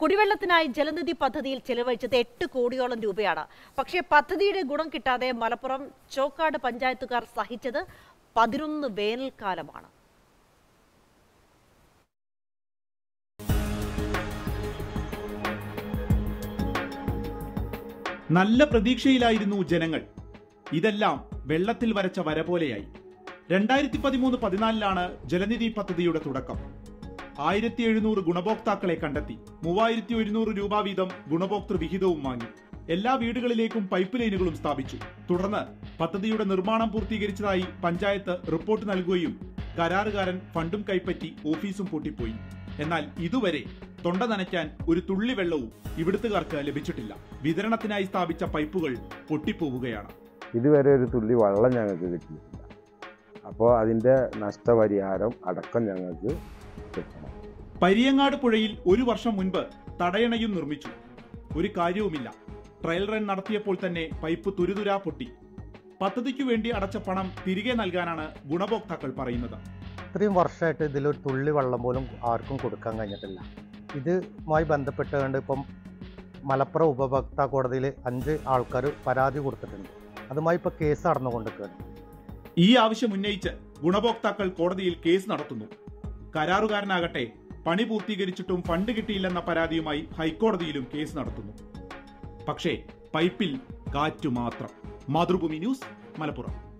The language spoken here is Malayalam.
കുടിവെള്ളത്തിനായി ജലനിധി പദ്ധതിയിൽ ചെലവഴിച്ചത് എട്ട് കോടിയോളം രൂപയാണ് പക്ഷേ പദ്ധതിയുടെ ഗുണം കിട്ടാതെ മലപ്പുറം ചോക്കാട് പഞ്ചായത്തുകാർ സഹിച്ചത് പതിനൊന്ന് വേനൽക്കാലമാണ് നല്ല പ്രതീക്ഷയിലായിരുന്നു ജനങ്ങൾ ഇതെല്ലാം വെള്ളത്തിൽ വരച്ച വര പോലെയായി രണ്ടായിരത്തി പതിമൂന്ന് പതിനാലിലാണ് ജലനിധി പദ്ധതിയുടെ തുടക്കം ആയിരത്തി എഴുന്നൂറ് ഗുണഭോക്താക്കളെ കണ്ടെത്തി മൂവായിരത്തി ഒരുന്നൂറ് രൂപ വീതം ഗുണഭോക്തൃ വിഹിതവും വാങ്ങി എല്ലാ വീടുകളിലേക്കും പൈപ്പ് ലൈനുകളും സ്ഥാപിച്ചു തുടർന്ന് പദ്ധതിയുടെ നിർമ്മാണം പൂർത്തീകരിച്ചതായി പഞ്ചായത്ത് റിപ്പോർട്ട് നൽകുകയും കരാറുകാരൻ ഫണ്ടും കൈപ്പറ്റി ഓഫീസും പൂട്ടിപ്പോയി എന്നാൽ ഇതുവരെ തൊണ്ട നനയ്ക്കാൻ ഒരു തുള്ളി വെള്ളവും ഇവിടുത്തുകാർക്ക് ലഭിച്ചിട്ടില്ല വിതരണത്തിനായി സ്ഥാപിച്ച പൈപ്പുകൾ പൊട്ടിപ്പോവുകയാണ് ഇതുവരെ ഒരു തുള്ളി വെള്ളം ഞങ്ങൾക്ക് കിട്ടിയിട്ടില്ല അപ്പോൾ അതിൻ്റെ നഷ്ടപരിഹാരം അടക്കം ഞങ്ങൾക്ക് കിട്ടണം പരിയങ്ങാട് പുഴയിൽ ഒരു വർഷം മുൻപ് തടയണയും നിർമ്മിച്ചു ഒരു കാര്യവുമില്ല ട്രയൽ റൺ നടത്തിയപ്പോൾ തന്നെ പൈപ്പ് തുരുതുരാ പൊട്ടി പദ്ധതിക്കു വേണ്ടി അടച്ച പണം തിരികെ നൽകാനാണ് ഗുണഭോക്താക്കൾ പറയുന്നത് ഇത്രയും വർഷമായിട്ട് ഇതിലൊരു തുള്ളി വെള്ളം പോലും ആർക്കും കൊടുക്കാൻ കഴിഞ്ഞിട്ടില്ല ഇതുമായി ബന്ധപ്പെട്ടുകൊണ്ട് ഇപ്പം മലപ്പുറം ഉപഭോക്താ കോടതിയിൽ അഞ്ച് ആൾക്കാർ പരാതി കൊടുത്തിട്ടുണ്ട് അതുമായി ഇപ്പോൾ കേസ് നടന്നുകൊണ്ടിരിക്കുകയാണ് ഈ ആവശ്യം ഉന്നയിച്ച് ഗുണഭോക്താക്കൾ കോടതിയിൽ കേസ് നടത്തുന്നു കരാറുകാരനാകട്ടെ പണി പൂർത്തീകരിച്ചിട്ടും ഫണ്ട് കിട്ടിയില്ലെന്ന പരാതിയുമായി ഹൈക്കോടതിയിലും കേസ് നടത്തുന്നു പക്ഷേ പൈപ്പിൽ കാറ്റു മാത്രം മാതൃഭൂമി ന്യൂസ് മലപ്പുറം